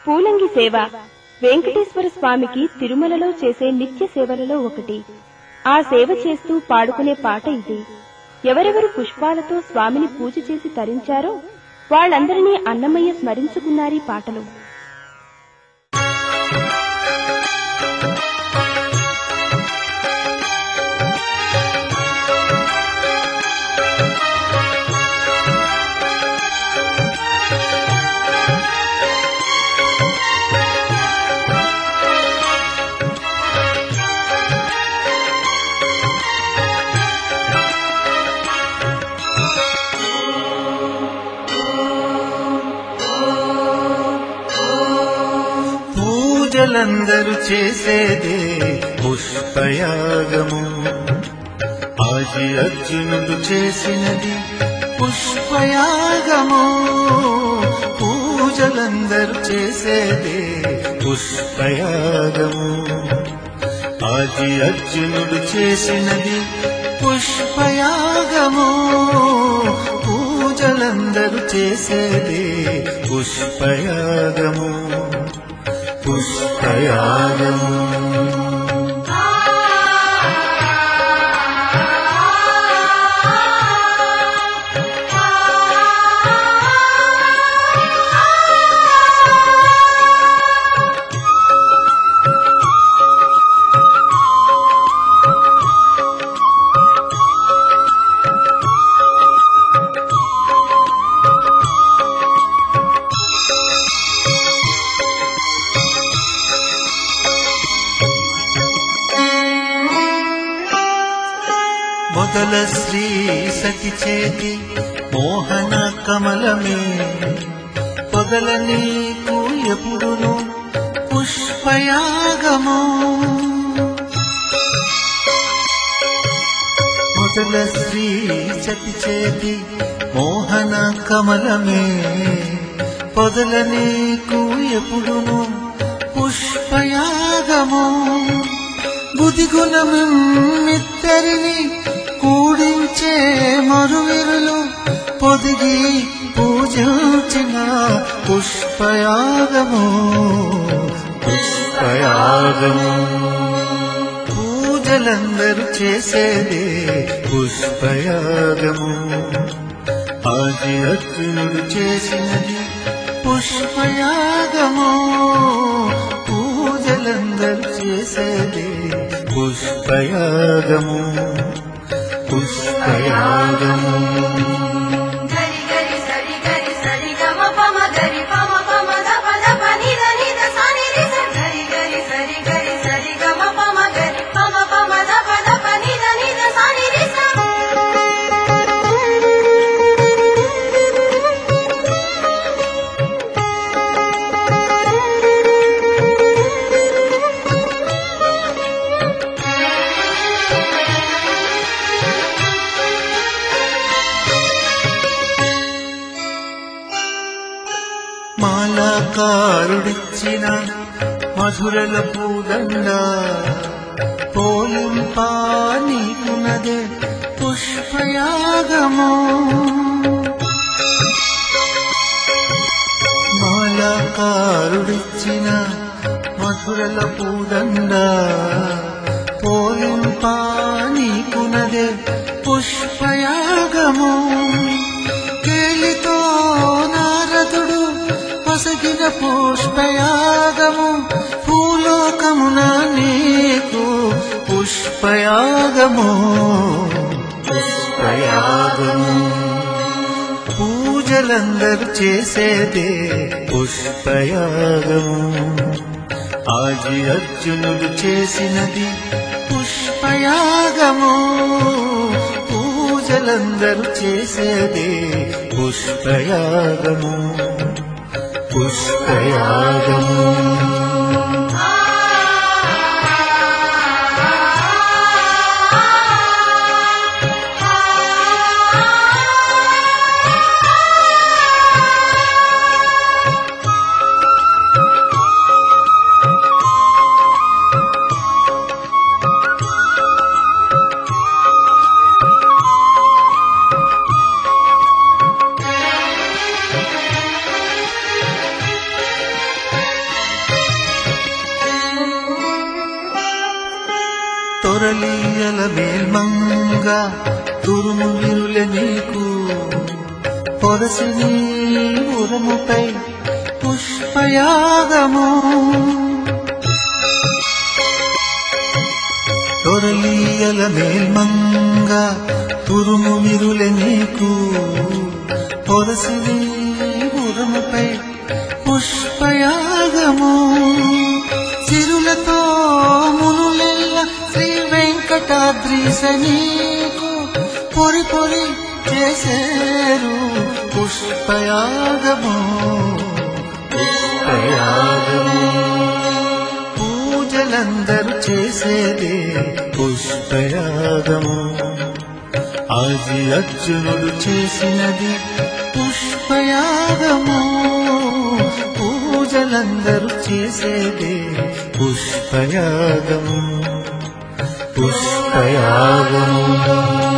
పూలంగి సేవ వెంకటేశ్వర స్వామికి తిరుమలలో చేసే నిత్య సేవలలో ఒకటి ఆ సేవ చేస్తూ పాడుకునే పాట ఇది ఎవరెవరు పుష్పాలతో స్వామిని పూజ చేసి తరించారో వాళ్ళందరినీ అన్నమయ్య స్మరించుకున్నారీ పాటలో పూజలందరూ చేసేదే పుష్పయాగము ఆది అర్జునుడు చేసినది పుష్పయాగము పూజలందరూ చేసేదే పుష్పయాగము ఆది అర్జునుడు చేసినది పుష్పయాగము పూజలందరూ చేసేదే పుష్పయాగము పుష్పయాగము మొదల శ్రీ సతి చేతి మోహన కమలమే పొదల నీకు ఎప్పుడును పుష్పయాగము మొదల శ్రీ సతి చేతి మోహన కమలమే పొదల నీకు ఎప్పుడును పుష్పయాగము బుధిగుణమిత్తరిని కూడించే మరువిరులు పొదిగి పూజించిన పుష్పయాగము పుష్పయాగము పూజలందరూ చేసేదే పుష్పయాగము ఆది అర్జునుడు చేసినది పుష్పయాగము పూజలందరూ చేసేదే పుష్పయాగము పుష్పయాగము గరి గరి సరి గరి సరి గమ పమ గరి పమ పమ దప దప నిద నిద సని రి స గరి గరి సరి గరి సరి గమ పమ గరి పమ పమ దప దప నిద నిద సని రి స మాలాకారుడిచ్చిన మధురల పూదండ పోలింపా నీకున్నదే పుష్పయాగము మాలాకారుడిచ్చిన మధురల పూదండ పోలింపా నీకున్నదే పుష్పయాగము కేలితో నారదుడు పొసగిన పుష్పయాగము భూలోకమున నీకు పుష్పయాగము పుష్పయాగము పూజలందరూ చేసేదే పుష్పయాగము ఆది అర్జునుడు చేసినది పుష్పయాగము పూజలందరూ చేసేదే పుష్పయాగము పుష్పయాగము తొరలీయల మేల్మంగ తురుము విరులె నీకు పొరసి నీ ఉరముపై పుష్పయాగము తొరలీయల మేల్మంగ తురుము విరులె నీకు పొరసి నీ ఉరముపై పుష్పయాగము సిరులతో మునులెల్ల శ్రీ వెంకటాద్రీశ నీకు పొరి పొరి చేసేరు పుష్పయాగము పుష్పయాగము పూజలందరూ చేసేదే పుష్పయాగము ఆది అర్జునుడు చేసినది పుష్పయాగము పూజలందరూ చేసేదే పుష్పయాగము పుష్పయాగము